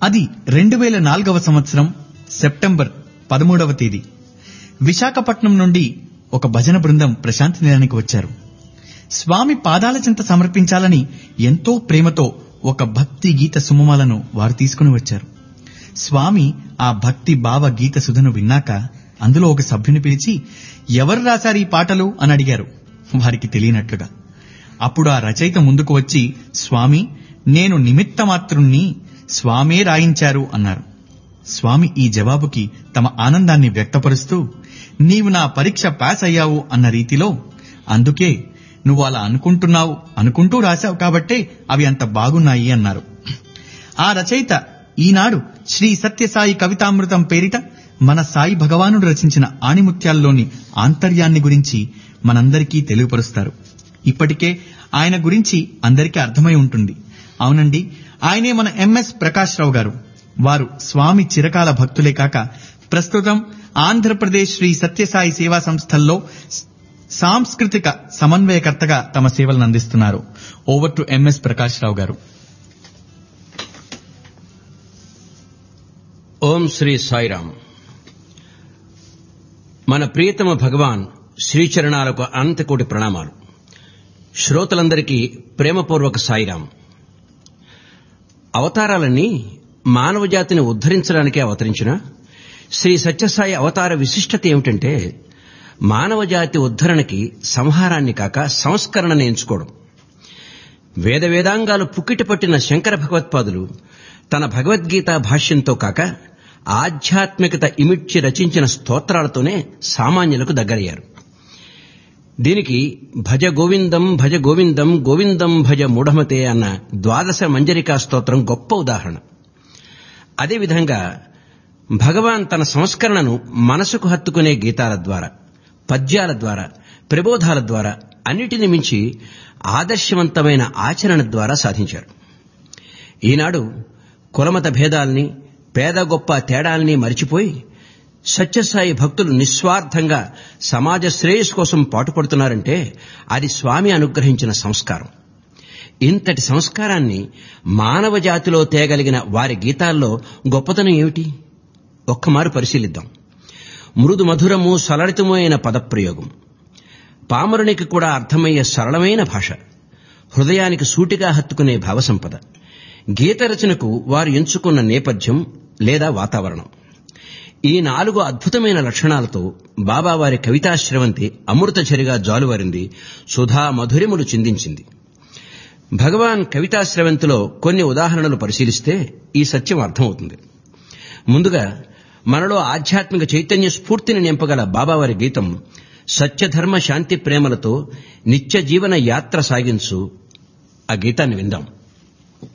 అది రెండు వేల నాలుగవ సంవత్సరం సెప్టెంబర్ పదమూడవ తేదీ విశాఖపట్నం నుండి ఒక భజన బృందం ప్రశాంతి నిలయానికి వచ్చారు స్వామి పాదాల చెంత సమర్పించాలని ఎంతో ప్రేమతో ఒక భక్తి గీత సుమమాలను వారు తీసుకుని వచ్చారు స్వామి ఆ భక్తి భావ గీత సుధను విన్నాక అందులో ఒక సభ్యుని పిలిచి ఎవరు రాశారు ఈ పాటలు అని అడిగారు వారికి తెలియనట్లుగా అప్పుడు ఆ రచయిత ముందుకు వచ్చి స్వామి నేను నిమిత్త మాత్రుణ్ణి స్వామే రాయించారు అన్నారు స్వామి ఈ జవాబుకి తమ ఆనందాన్ని వ్యక్తపరుస్తూ నీవు నా పరీక్ష పాస్ అయ్యావు అన్న రీతిలో అందుకే నువ్వు అలా అనుకుంటున్నావు అనుకుంటూ రాశావు కాబట్టే అవి అంత బాగున్నాయి అన్నారు ఆ రచయిత ఈనాడు శ్రీ సత్యసాయి కవితామృతం పేరిట మన సాయి భగవానుడు రచించిన ఆణిముత్యాల్లోని ఆంతర్యాన్ని గురించి మనందరికీ తెలియపరుస్తారు ఇప్పటికే ఆయన గురించి అందరికీ అర్థమై ఉంటుంది అవునండి ఆయనే మన ఎంఎస్ ప్రకాష్ రావు గారు వారు స్వామి చిరకాల భక్తులే కాక ప్రస్తుతం ఆంధ్రప్రదేశ్ శ్రీ సత్యసాయి సేవా సంస్థల్లో సాంస్కృతిక సమన్వయకర్తగా తమ సేవలను అందిస్తున్నారు over to M S Prakash Rao గారు ఓం శ్రీ సాయిరామ్ మన ప్రియతమ భగవాన్ శ్రీచరణాలకు అనంతకోటి ప్రణామాలు శ్రోతలందరికీ ప్రేమపూర్వక సాయిరామ్ అవతారాలన్నీ మానవ జాతిని ఉద్ధరించడానికే అవతరించిన శ్రీ సత్యసాయి అవతార విశిష్టత ఏమిటంటే మానవ జాతి ఉద్ధరణకి సంహారాన్ని కాక సంస్కరణని ఎంచుకోవడం వేద వేదాంగాలు పుక్కిటి పట్టిన శంకర భగవత్పాదులు తన భగవద్గీత భాష్యంతో కాక ఆధ్యాత్మికత ఇమిడ్చి రచించిన స్తోత్రాలతోనే సామాన్యులకు దగ్గరయ్యారు దీనికి భజ గోవిందం భజ గోవిందం గోవిందం భజ మూఢమతే అన్న ద్వాదశ మంజరికా స్తోత్రం గొప్ప ఉదాహరణ అదేవిధంగా భగవాన్ తన సంస్కరణను మనసుకు హత్తుకునే గీతాల ద్వారా పద్యాల ద్వారా ప్రబోధాల ద్వారా అన్నిటిని మించి ఆదర్శవంతమైన ఆచరణ ద్వారా సాధించారు ఈనాడు కులమత భేదాల్ని పేద గొప్ప తేడాల్ని మరిచిపోయి సత్యసాయి భక్తులు నిస్వార్థంగా సమాజ శ్రేయస్సు కోసం పాటుపడుతున్నారంటే అది స్వామి అనుగ్రహించిన సంస్కారం ఇంతటి సంస్కారాన్ని మానవ జాతిలో తేగలిగిన వారి గీతాల్లో గొప్పతనం ఏమిటి ఒక్కమారు పరిశీలిద్దాం మృదు మధురము సలలితము అయిన పదప్రయోగం పామరునికి కూడా అర్థమయ్యే సరళమైన భాష హృదయానికి సూటిగా హత్తుకునే భావసంపద గీత రచనకు వారు ఎంచుకున్న నేపథ్యం లేదా వాతావరణం ఈ నాలుగు అద్భుతమైన లక్షణాలతో బాబావారి కవితాశ్రవంతి అమృతచరిగా జాలువరింది సుధా మధురిములు చిందించింది భగవాన్ కవితాశ్రవంతిలో కొన్ని ఉదాహరణలు పరిశీలిస్తే ఈ సత్యం అర్థమవుతుంది ముందుగా మనలో ఆధ్యాత్మిక చైతన్య స్ఫూర్తిని నింపగల బాబావారి గీతం సత్యధర్మ శాంతి ప్రేమలతో నిత్య జీవన యాత్ర సాగించు ఆ గీతాన్ని విందాం